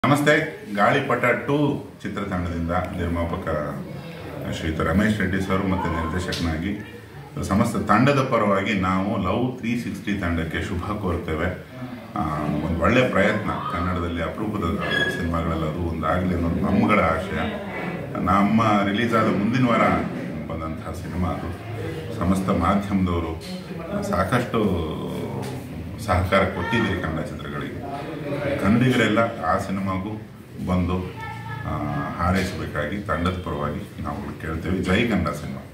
ನಮಸ್ತೆ ಗಾಳಿಪಟ ಟೂ ಚಿತ್ರತಂಡದಿಂದ ನಿರ್ಮಾಪಕ ಶ್ರೀಯುತ ರಮೇಶ್ ರೆಡ್ಡಿ ಸರ್ ಮತ್ತು ನಿರ್ದೇಶಕನಾಗಿ ಸಮಸ್ತ ತಂಡದ ಪರವಾಗಿ ನಾವು ಲವ್ ತ್ರೀ ಸಿಕ್ಸ್ಟಿ ತಂಡಕ್ಕೆ ಶುಭ ಕೋರ್ತೇವೆ ಆ, ಒಂದು ಒಳ್ಳೆಯ ಪ್ರಯತ್ನ ಕನ್ನಡದಲ್ಲಿ ಅಪರೂಪದ ಸಿನಿಮಾಗಳೆಲ್ಲ ಅದು ಒಂದು ಆಗಲಿ ಅನ್ನೋದು ನಮ್ಮಗಳ ಆಶಯ ನಮ್ಮ ರಿಲೀಸ್ ಆದ ಮುಂದಿನ ವಾರ ಬಂದಂತಹ ಸಿನಿಮಾ ಅದು ಸಮಸ್ತ ಮಾಧ್ಯಮದವರು ಸಾಕಷ್ಟು ಸಹಕಾರ ಕೊಟ್ಟಿದ್ದೀರಿ ಕನ್ನಡ ಚಿತ್ರಗಳಿಗೆ ಕನ್ನಡಿಗರೆಲ್ಲ ಆ ಸಿನಿಮಾಗೂ ಬಂದು ಆ, ಹಾರೈಸಬೇಕಾಗಿ ತಂಡದ ಪರವಾಗಿ ನಾವು ಕೇಳ್ತೇವೆ ಜೈ ಕನ್ನಡ ಸಿನಿಮಾ